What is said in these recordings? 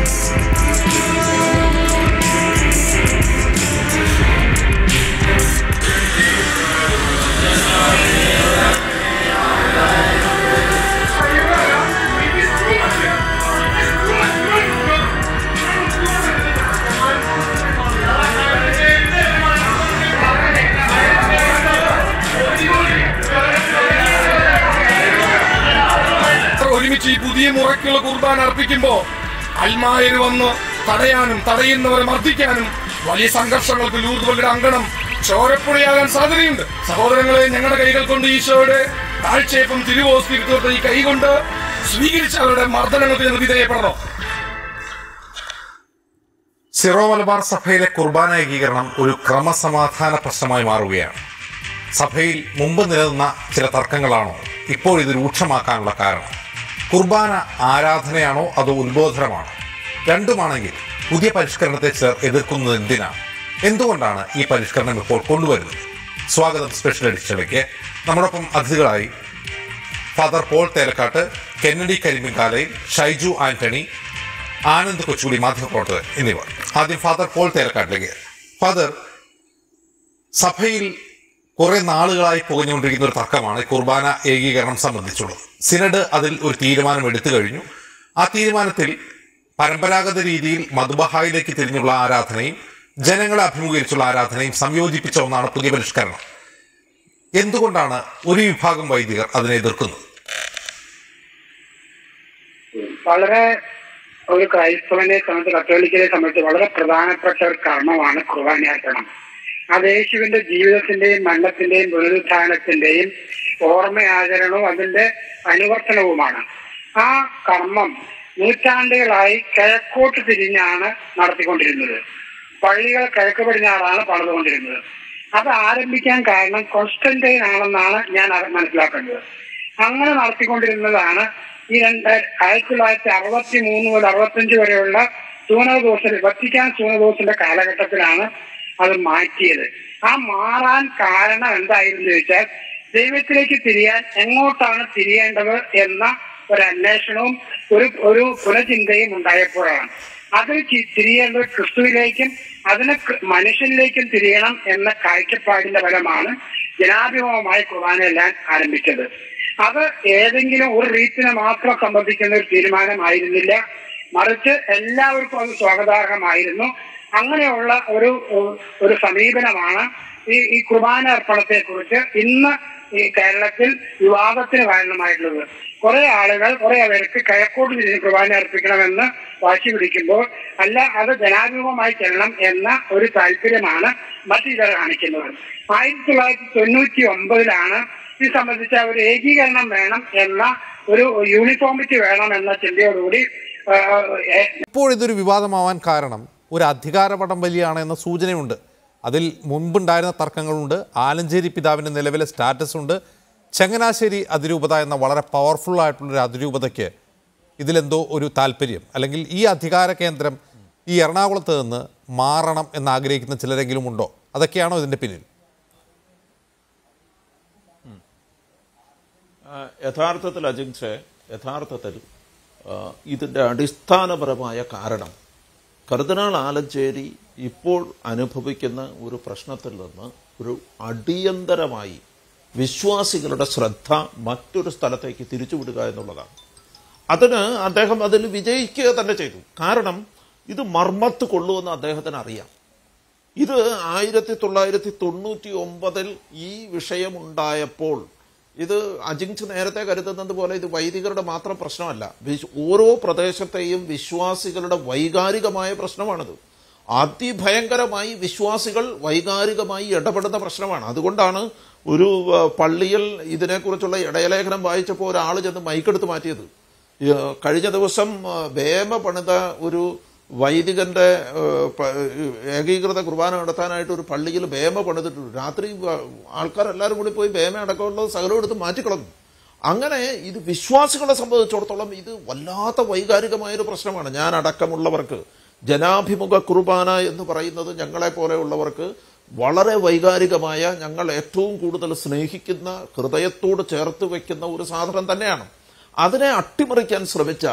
ഒരുമിച്ച് ഈ പുതിയ മുറയ്ക്കുള്ള കുർബാന അർപ്പിക്കുമ്പോ അൽമായര് വന്ന് തടയാനും തടയുന്നവരെ മർദ്ദിക്കാനും വലിയ സംഘർഷങ്ങൾക്ക് ലൂർദുകളുടെ അങ്കണം ചോരപ്പുഴയാകാൻ സാധ്യതയുണ്ട് സഹോദരങ്ങളെ ഞങ്ങളുടെ കൈകൾ കൊണ്ട് ഈശോയുടെ താഴ്ചയപ്പം തിരുവോസ്തിരുത്തോട്ട് ഈ കൈ കൊണ്ട് സ്വീകരിച്ച അവരുടെ മർദ്ദനങ്ങൾക്ക് ഞങ്ങൾ വിധേയപ്പെടണം സിറോ മലബാർ സഭയിലെ കുർബാന ഏകീകരണം ഒരു ക്രമസമാധാന പ്രശ്നമായി മാറുകയാണ് സഭയിൽ മുമ്പ് നിലനിന്ന ചില തർക്കങ്ങളാണോ ഇപ്പോൾ ഇത് രൂക്ഷമാക്കാനുള്ള കാരണം കുർബാന ആരാധനയാണോ അതോ ഉത്ബോധനമാണോ രണ്ടുമാണെങ്കിൽ പുതിയ പരിഷ്കരണത്തെ ചിലർ എതിർക്കുന്നത് എന്തിനാണ് എന്തുകൊണ്ടാണ് ഈ പരിഷ്കരണം ഇപ്പോൾ കൊണ്ടുവരുന്നത് സ്വാഗതം സ്പെഷ്യൽ എഡിഷനിലേക്ക് നമ്മോടൊപ്പം അതിഥികളായി father Paul Thelakkat Kennedy Karimbinkalayil Shaiju Antony Anand Kochukudy മാധ്യമപ്രവർത്തകർ എന്നിവർ ആദ്യം ഫാദർ പോൾ തേലക്കാട്ടിലേക്ക് ഫാദർ സഭയിൽ കുറെ നാളുകളായി പുകഞ്ഞുകൊണ്ടിരിക്കുന്ന ഒരു തർക്കമാണ് ഈ കുർബാന ഏകീകരണം സംബന്ധിച്ചുള്ളത് സിനഡ് അതിൽ ഒരു തീരുമാനം എടുത്തു കഴിഞ്ഞു ആ തീരുമാനത്തിൽ പരമ്പരാഗത രീതിയിൽ മധുബഹായിലേക്ക് തിരിഞ്ഞുള്ള ആരാധനയും ജനങ്ങളെ അഭിമുഖീകരിച്ചുള്ള ആരാധനയും സംയോജിപ്പിച്ച ഒന്നാണ് പുതിയ പരിഷ്കരണം എന്തുകൊണ്ടാണ് ഒരു വിഭാഗം വൈദികർ അതിനെ എതിർക്കുന്നത് വളരെ ഒരു ക്രൈസ്തവനെ സംബന്ധിച്ച് കത്തോലിക്കലെ സംബന്ധിച്ച് വളരെ പ്രധാനപ്പെട്ട ഒരു കർമ്മമാണ് കുർബാനയാർപ്പണം അത് യേശുവിന്റെ ജീവിതത്തിന്റെയും മരണത്തിന്റെയും പുനരുത്ഥാനത്തിന്റെയും ഓർമ്മയാചരണവും അതിന്റെ അനുവർത്തനവുമാണ് ആ കർമ്മം നൂറ്റാണ്ടുകളായി കിഴക്കോട്ട് തിരിഞ്ഞാണ് നടത്തിക്കൊണ്ടിരുന്നത് പള്ളികൾ കിഴക്ക് പടിഞ്ഞാറാണ് പണിതുകൊണ്ടിരുന്നത് അത് ആരംഭിക്കാൻ കാരണം കോൺസ്റ്റന്റൈൻ ആണെന്നാണ് ഞാൻ അത് മനസ്സിലാക്കേണ്ടത് അങ്ങനെ നടത്തിക്കൊണ്ടിരുന്നതാണ് ഈ രണ്ട് ആയിരത്തി തൊള്ളായിരത്തി അറുപത്തി മൂന്ന് മുതൽ അറുപത്തഞ്ച് വരെയുള്ള സൂനദോസിന്റെ വത്തിക്കാൻ സൂനദോസിന്റെ കാലഘട്ടത്തിലാണ് അത് മാറ്റിയത് ആ മാറാൻ കാരണം എന്തായിരുന്നു ചോദിച്ചാൽ ദൈവത്തിലേക്ക് തിരിയാൻ എങ്ങോട്ടാണ് തിരിയേണ്ടത് എന്ന ഒരു അന്വേഷണവും ഒരു ഒരു പുനഃചിന്തയും ഉണ്ടായപ്പോഴാണ് അത് ചി- തിരിയേണ്ടത് ക്രിസ്തുവിലേക്കും അതിന് ക- മനുഷ്യനിലേക്കും തിരിയണം എന്ന കാഴ്ചപ്പാടിന്റെ ഫലമാണ് ജനാഭിമുഖമായ കുർബാനയെല്ലാം ആരംഭിച്ചത് അത് ഏതെങ്കിലും ഒരു റീത്തിനെ മാത്രം സംബന്ധിക്കുന്ന ഒരു തീരുമാനമായിരുന്നില്ല മറിച്ച് എല്ലാവർക്കും അത് സ്വാഗതാർഹമായിരുന്നു അങ്ങനെയുള്ള ഒരു ഒരു സമീപനമാണ് ഈ ഈ കുർബാന അർപ്പണത്തെ കുറിച്ച് ഇന്ന് ഈ കേരളത്തിൽ വിവാദത്തിന് കാരണമായിട്ടുള്ളത് കുറെ ആളുകൾ കുറെ പേർക്ക് കിഴക്കോട്ട് തിരിഞ്ഞ് കുർബാന അർപ്പിക്കണമെന്ന് വാശി പിടിക്കുമ്പോൾ അല്ല അത് ജനാഭിമുഖമായി ചെല്ലണം എന്ന ഒരു താല്പര്യമാണ് മറ്റു ചിലർ കാണിക്കുന്നത് ആയിരത്തി തൊള്ളായിരത്തി തൊണ്ണൂറ്റി ഒമ്പതിലാണ് ഇത് സംബന്ധിച്ച ഒരു ഏകീകരണം വേണം എന്ന ഒരു യൂണിഫോമിറ്റി വേണം എന്ന ചിന്തയോടുകൂടി ആ, ഏ- ഇപ്പോൾ ഇതൊരു വിവാദമാവാൻ കാരണം ഒരു അധികാര വടംവലിയാണ് എന്ന സൂചനയുണ്ട് അതിൽ മുൻപുണ്ടായിരുന്ന തർക്കങ്ങളുണ്ട് ആലഞ്ചേരി പിതാവിൻ്റെ നിലവിലെ സ്റ്റാറ്റസ് ഉണ്ട് ചങ്ങനാശ്ശേരി അതിരൂപത എന്ന വളരെ പവർഫുൾ ആയിട്ടുള്ളൊരു അതിരൂപതയ്ക്ക് ഇതിലെന്തോ ഒരു താല്പര്യം അല്ലെങ്കിൽ ഈ അധികാര കേന്ദ്രം ഈ എറണാകുളത്ത് നിന്ന് മാറണം എന്ന് ആഗ്രഹിക്കുന്ന ചിലരെങ്കിലും ഉണ്ടോ അതൊക്കെയാണോ ഇതിൻ്റെ പിന്നിൽ ആ, യഥാർത്ഥത്തിൽ അജിങ്ഷെ യഥാർത്ഥത്തിൽ ആ, ഇതിന്റെ അടിസ്ഥാനപരമായ കാരണം കർദിനാൾ ആലഞ്ചേരി ഇപ്പോൾ അനുഭവിക്കുന്ന ഒരു പ്രശ്നത്തിൽ നിന്ന് ഒരു അടിയന്തരമായി വിശ്വാസികളുടെ ശ്രദ്ധ മറ്റൊരു സ്ഥലത്തേക്ക് തിരിച്ചുവിടുക എന്നുള്ളതാണ് അതിന് അദ്ദേഹം അതിൽ വിജയിക്കുക തന്നെ ചെയ്തു കാരണം ഇത് മർമ്മത്ത് കൊള്ളുമെന്ന് അദ്ദേഹത്തിന് അറിയാം ഇത് ആയിരത്തി തൊള്ളായിരത്തി തൊണ്ണൂറ്റി ഒമ്പതിൽ ഈ വിഷയമുണ്ടായപ്പോൾ ഇത് അജിങ്സ് നേരത്തെ കരുതുന്നത് പോലെ ഇത് വൈദികരുടെ മാത്രം പ്രശ്നമല്ല വിശ്- ഓരോ പ്രദേശത്തെയും വിശ്വാസികളുടെ വൈകാരികമായ പ്രശ്നമാണിത് അതിഭയങ്കരമായി വിശ്വാസികൾ വൈകാരികമായി ഇടപെടുന്ന പ്രശ്നമാണ് അതുകൊണ്ടാണ് ഒരു ആ, പള്ളിയിൽ ഇതിനെക്കുറിച്ചുള്ള ഇടയലേഖനം വായിച്ചപ്പോൾ ഒരാൾ ചെന്ന് മൈക്കെടുത്ത് മാറ്റിയത് ഈ, ആ, കഴിഞ്ഞ ദിവസം ആ, വേമ പണിത ഒരു വൈദികന്റെ ഏഹ്, പ- ഏകീകൃത കുർബാന നടത്താനായിട്ട് ഒരു പള്ളിയിൽ ബേമ പണിതിട്ടുണ്ട് രാത്രി വ- ആൾക്കാരെല്ലാവരും കൂടി പോയി ബേമ അടക്കമുള്ളത് സകലം എടുത്ത് മാറ്റിക്കളഞ്ഞു അങ്ങനെ ഇത് വിശ്വാസികളെ സംബന്ധിച്ചിടത്തോളം ഇത് വല്ലാത്ത വൈകാരികമായൊരു പ്രശ്നമാണ് ഞാൻ അടക്കമുള്ളവർക്ക് ജനാഭിമുഖ കുർബാന എന്ന് പറയുന്നത് ഞങ്ങളെ പോലെയുള്ളവർക്ക് വളരെ വൈകാരികമായ ഞങ്ങൾ ഏറ്റവും കൂടുതൽ സ്നേഹിക്കുന്ന ഹൃദയത്തോട് ചേർത്ത് വെക്കുന്ന ഒരു സാധനം തന്നെയാണ് അതിനെ അട്ടിമറിക്കാൻ ശ്രമിച്ചാൽ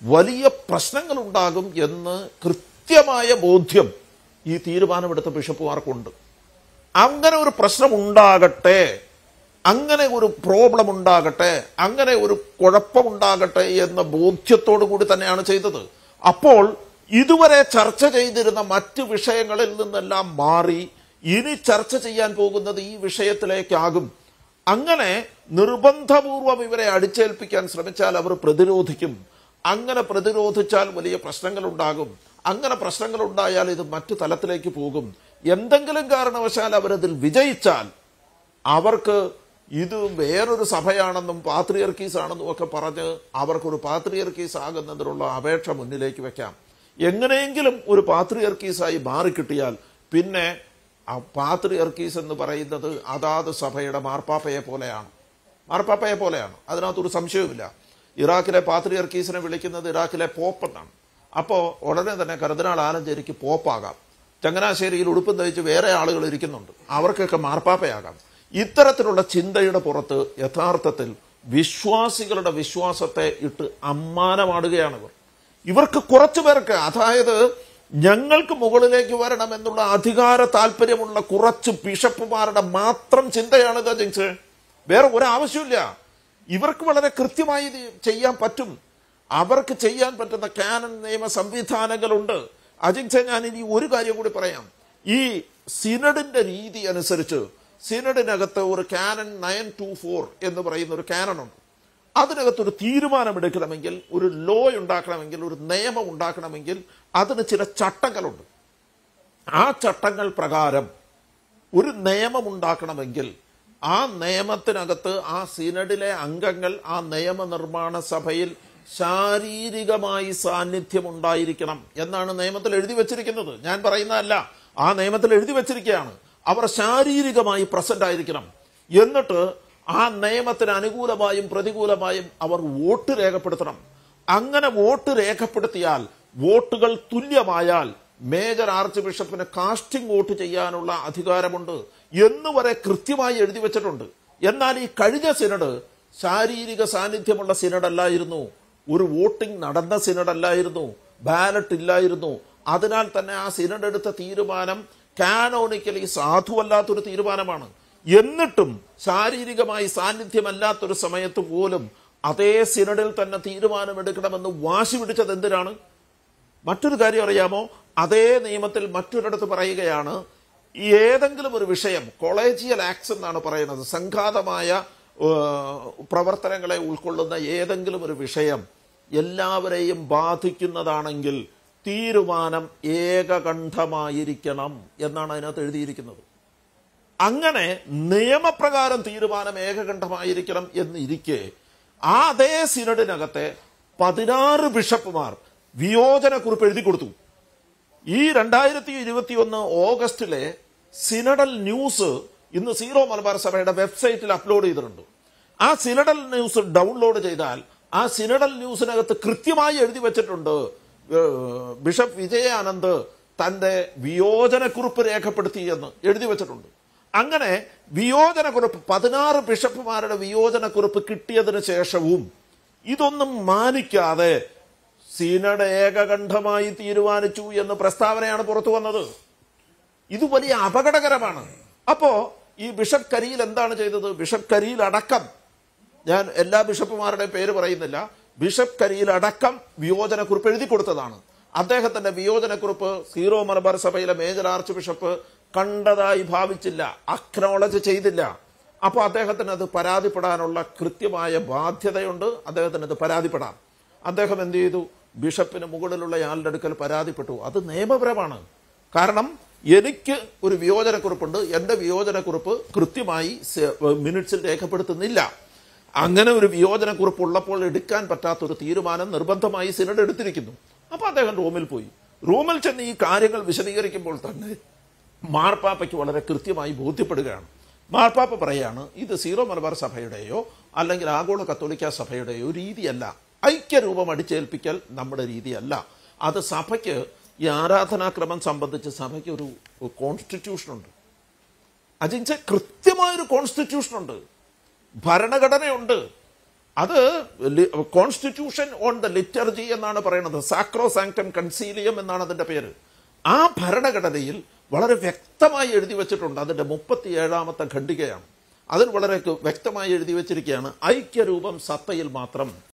വലിയ പ്രശ്നങ്ങളുണ്ടാകും എന്ന് കൃത്യമായ ബോധ്യം ഈ തീരുമാനമെടുത്ത ബിഷപ്പുമാർക്കുണ്ട് അങ്ങനെ ഒരു പ്രശ്നം ഉണ്ടാകട്ടെ അങ്ങനെ ഒരു പ്രോബ്ലം ഉണ്ടാകട്ടെ അങ്ങനെ ഒരു കുഴപ്പമുണ്ടാകട്ടെ എന്ന ബോധ്യത്തോടു കൂടി തന്നെയാണ് ചെയ്തത് അപ്പോൾ ഇതുവരെ ചർച്ച ചെയ്തിരുന്ന മറ്റ് വിഷയങ്ങളിൽ നിന്നെല്ലാം മാറി ഇനി ചർച്ച ചെയ്യാൻ പോകുന്നത് ഈ വിഷയത്തിലേക്കാകും അങ്ങനെ നിർബന്ധപൂർവം ഇവരെ അടിച്ചേൽപ്പിക്കാൻ ശ്രമിച്ചാൽ അവർ പ്രതിരോധിക്കും അങ്ങനെ പ്രതിരോധിച്ചാൽ വലിയ പ്രശ്നങ്ങൾ ഉണ്ടാകും അങ്ങനെ പ്രശ്നങ്ങൾ ഉണ്ടായാൽ ഇത് മറ്റു തലത്തിലേക്ക് പോകും എന്തെങ്കിലും കാരണവശാൽ അവരതിൽ വിജയിച്ചാൽ അവർക്ക് ഇത് വേറൊരു സഭയാണെന്നും പാത്രിയർക്കീസ് ആണെന്നും ഒക്കെ പറഞ്ഞ് അവർക്കൊരു പാത്രിയർക്കീസ് ആകുന്നതിനുള്ള അപേക്ഷ മുന്നിലേക്ക് വെക്കാം എങ്ങനെയെങ്കിലും ഒരു പാത്രിയർക്കീസായി മാറിക്കിട്ടിയാൽ പിന്നെ ആ പാത്രിയർക്കീസ് എന്ന് പറയുന്നത് അതാത് സഭയുടെ മാർപ്പാപ്പയെ പോലെയാണ് മാർപ്പാപ്പയെ പോലെയാണ് അതിനകത്തൊരു സംശയവുമില്ല ഇറാഖിലെ പാത്രിയർക്കീസിനെ വിളിക്കുന്നത് ഇറാഖിലെ പോപ്പ് എന്നാണ് അപ്പോൾ ഉടനെ തന്നെ കരുതനാൾ ആലഞ്ചേരിക്ക് പോപ്പാകാം ചങ്ങനാശ്ശേരിയിൽ ഉടുപ്പും ധരിച്ച് വേറെ ആളുകൾ ഇരിക്കുന്നുണ്ട് അവർക്കൊക്കെ മാർപ്പാപ്പയാകാം ഇത്തരത്തിലുള്ള ചിന്തയുടെ പുറത്ത് യഥാർത്ഥത്തിൽ വിശ്വാസികളുടെ വിശ്വാസത്തെ ഇട്ട് അമ്മാനമാടുകയാണ് ഇവർ ഇവർക്ക് കുറച്ചു പേർക്ക് അതായത് ഞങ്ങൾക്ക് മുകളിലേക്ക് വരണം എന്നുള്ള അധികാര താല്പര്യമുള്ള കുറച്ച് ബിഷപ്പുമാരുടെ മാത്രം ചിന്തയാണ് ഇത് ജിങ്സ് വേറെ ഒരാവശ്യമില്ല ഇവർക്ക് വളരെ കൃത്യമായി ഇത് ചെയ്യാൻ പറ്റും അവർക്ക് ചെയ്യാൻ പറ്റുന്ന കാനൻ നിയമ സംവിധാനങ്ങളുണ്ട് അജിങ്സെ ഞാൻ ഇനി ഒരു കാര്യം കൂടി പറയാം ഈ സിനഡിന്റെ രീതി അനുസരിച്ച് സിനഡിനകത്ത് ഒരു കാനൻ നയൻ ടു ഫോർ എന്ന് പറയുന്ന ഒരു കാനൺ ഉണ്ട് അതിനകത്തൊരു തീരുമാനമെടുക്കണമെങ്കിൽ ഒരു ലോ ഉണ്ടാക്കണമെങ്കിൽ ഒരു നിയമം ഉണ്ടാക്കണമെങ്കിൽ അതിന് ചില ചട്ടങ്ങളുണ്ട് ആ ചട്ടങ്ങൾ പ്രകാരം ഒരു നിയമം ഉണ്ടാക്കണമെങ്കിൽ ആ നിയമത്തിനകത്ത് ആ സിനഡിലെ അംഗങ്ങൾ ആ നിയമനിർമ്മാണ സഭയിൽ ശാരീരികമായി സാന്നിധ്യം ഉണ്ടായിരിക്കണം എന്നാണ് നിയമത്തിൽ എഴുതി വച്ചിരിക്കുന്നത് ഞാൻ പറയുന്നതല്ല ആ നിയമത്തിൽ എഴുതി വച്ചിരിക്കുകയാണ് അവർ ശാരീരികമായി പ്രസന്റ് ആയിരിക്കണം എന്നിട്ട് ആ നിയമത്തിന് അനുകൂലമായും പ്രതികൂലമായും അവർ വോട്ട് രേഖപ്പെടുത്തണം അങ്ങനെ വോട്ട് രേഖപ്പെടുത്തിയാൽ വോട്ടുകൾ തുല്യമായാൽ മേജർ ആർച്ച് ബിഷപ്പിന് കാസ്റ്റിംഗ് വോട്ട് ചെയ്യാനുള്ള അധികാരമുണ്ട് എന്നുവരെ കൃത്യമായി എഴുതി വെച്ചിട്ടുണ്ട് എന്നാൽ ഈ കഴിഞ്ഞ സിനഡ് ശാരീരിക സാന്നിധ്യമുള്ള സിനഡല്ലായിരുന്നു ഒരു വോട്ടിംഗ് നടന്ന സിനഡല്ലായിരുന്നു ബാലറ്റ് ഇല്ലായിരുന്നു അതിനാൽ തന്നെ ആ സിനഡ് എടുത്ത തീരുമാനം കാനോണിക്കലി സാധുവല്ലാത്തൊരു തീരുമാനമാണ് എന്നിട്ടും ശാരീരികമായി സാന്നിധ്യമല്ലാത്തൊരു സമയത്ത് പോലും അതേ സിനഡിൽ തന്നെ തീരുമാനമെടുക്കണമെന്ന് വാശി പിടിച്ചത് എന്തിനാണ് മറ്റൊരു കാര്യം അറിയാമോ അതേ നിയമത്തിൽ മറ്റൊരിടത്ത് പറയുകയാണ് ഏതെങ്കിലും ഒരു വിഷയം കൊളേജിയൽ ആക്ട്സ് എന്നാണ് പറയുന്നത് സംഘാതമായ ഏഹ്, പ്രവർത്തനങ്ങളെ ഉൾക്കൊള്ളുന്ന ഏതെങ്കിലും ഒരു വിഷയം എല്ലാവരെയും ബാധിക്കുന്നതാണെങ്കിൽ തീരുമാനം ഏകകണ്ഠമായിരിക്കണം എന്നാണ് അതിനകത്ത് എഴുതിയിരിക്കുന്നത് അങ്ങനെ നിയമപ്രകാരം തീരുമാനം ഏകകണ്ഠമായിരിക്കണം എന്നിരിക്കെ ആ അതേ സിനഡിനകത്തെ പതിനാറ് ബിഷപ്പുമാർ വിയോജനക്കുറിപ്പ് എഴുതി കൊടുത്തു ഈ രണ്ടായിരത്തി ഇരുപത്തിയൊന്ന് ഓഗസ്റ്റിലെ സിനഡൽ ന്യൂസ് ഇന്ന് സീറോ മലബാർ സഭയുടെ വെബ്സൈറ്റിൽ അപ്ലോഡ് ചെയ്തിട്ടുണ്ട് ആ സിനഡൽ ന്യൂസ് ഡൗൺലോഡ് ചെയ്താൽ ആ സിനഡൽ ന്യൂസിനകത്ത് കൃത്യമായി എഴുതി വെച്ചിട്ടുണ്ട് ഏഹ്, ബിഷപ്പ് വിജയാനന്ദ് തന്റെ വിയോജനക്കുറിപ്പ് രേഖപ്പെടുത്തി എന്ന് എഴുതി വെച്ചിട്ടുണ്ട് അങ്ങനെ വിയോജനക്കുറിപ്പ് പതിനാറ് ബിഷപ്പുമാരുടെ വിയോജനക്കുറിപ്പ് കിട്ടിയതിനു ശേഷവും ഇതൊന്നും മാനിക്കാതെ സിനഡ് ഏകകണ്ഠമായി തീരുമാനിച്ചു എന്ന് പ്രസ്താവനയാണ് പുറത്തു വന്നത് ഇത് വലിയ അപകടകരമാണ് അപ്പോ ഈ ബിഷപ്പ് കരിയിൽ എന്താണ് ചെയ്തത് ബിഷപ്പ് കരിയിൽ അടക്കം ഞാൻ എല്ലാ ബിഷപ്പുമാരുടെയും പേര് പറയുന്നില്ല ബിഷപ്പ് കരിയിൽ അടക്കം വിയോജനക്കുറിപ്പ് എഴുതി കൊടുത്തതാണ് അദ്ദേഹത്തിന്റെ വിയോജനക്കുറിപ്പ് സീറോ മലബാർ സഭയിലെ മേജർ ആർച്ച് ബിഷപ്പ് കണ്ടതായി ഭാവിച്ചില്ല അക്നോളജ് ചെയ്തില്ല അപ്പോൾ അദ്ദേഹത്തിന് അത് പരാതിപ്പെടാനുള്ള കൃത്യമായ ബാധ്യതയുണ്ട് അദ്ദേഹത്തിന് അത് പരാതിപ്പെടാം അദ്ദേഹം എന്ത് ചെയ്തു ബിഷപ്പിന് മുകളിലുള്ള ആളുടെ അടുക്കൽ പരാതിപ്പെട്ടു അത് നിയമപരമാണ് കാരണം എനിക്ക് ഒരു വിയോജനക്കുറിപ്പുണ്ട് എന്റെ വിയോജനക്കുറിപ്പ് കൃത്യമായി സെ- മിനിറ്റ്സിൽ രേഖപ്പെടുത്തുന്നില്ല അങ്ങനെ ഒരു വിയോജനക്കുറിപ്പ് ഉള്ളപ്പോൾ എടുക്കാൻ പറ്റാത്ത ഒരു തീരുമാനം നിർബന്ധമായി സിനഡ് എടുത്തിരിക്കുന്നു അപ്പൊ അദ്ദേഹം റൂമിൽ പോയി റൂമിൽ ചെന്ന് ഈ കാര്യങ്ങൾ വിശദീകരിക്കുമ്പോൾ തന്നെ മാർപ്പാപ്പയ്ക്ക് വളരെ കൃത്യമായി ബോധ്യപ്പെടുകയാണ് മാർപ്പാപ്പ പറയാണ് ഇത് സീറോ മലബാർ സഭയുടെയോ അല്ലെങ്കിൽ ആഗോള കത്തോലിക്ക സഭയുടെയോ രീതിയല്ല ഐക്യരൂപം അടിച്ചേൽപ്പിക്കൽ നമ്മുടെ രീതിയല്ല അത് സഭയ്ക്ക് ഈ ആരാധനാക്രമം സംബന്ധിച്ച് സഭയ്ക്ക് ഒരു കോൺസ്റ്റിറ്റ്യൂഷൻ ഉണ്ട് അജിൻസെ കൃത്യമായൊരു കോൺസ്റ്റിറ്റ്യൂഷൻ ഉണ്ട് ഭരണഘടനയുണ്ട് അത് കോൺസ്റ്റിറ്റ്യൂഷൻ ഓൺ ദ ലിറ്റർജി എന്നാണ് പറയുന്നത് സാക്രോ സാങ്ക്ടം കൺസീലിയം എന്നാണ് അതിന്റെ പേര് ആ ഭരണഘടനയിൽ വളരെ വ്യക്തമായി എഴുതി വെച്ചിട്ടുണ്ട് അതിന്റെ മുപ്പത്തിയേഴാമത്തെ ഖണ്ഡികയാണ് അതിൽ വളരെ വ്യക്തമായി എഴുതി വെച്ചിരിക്കുകയാണ് ഐക്യരൂപം സത്തയിൽ മാത്രം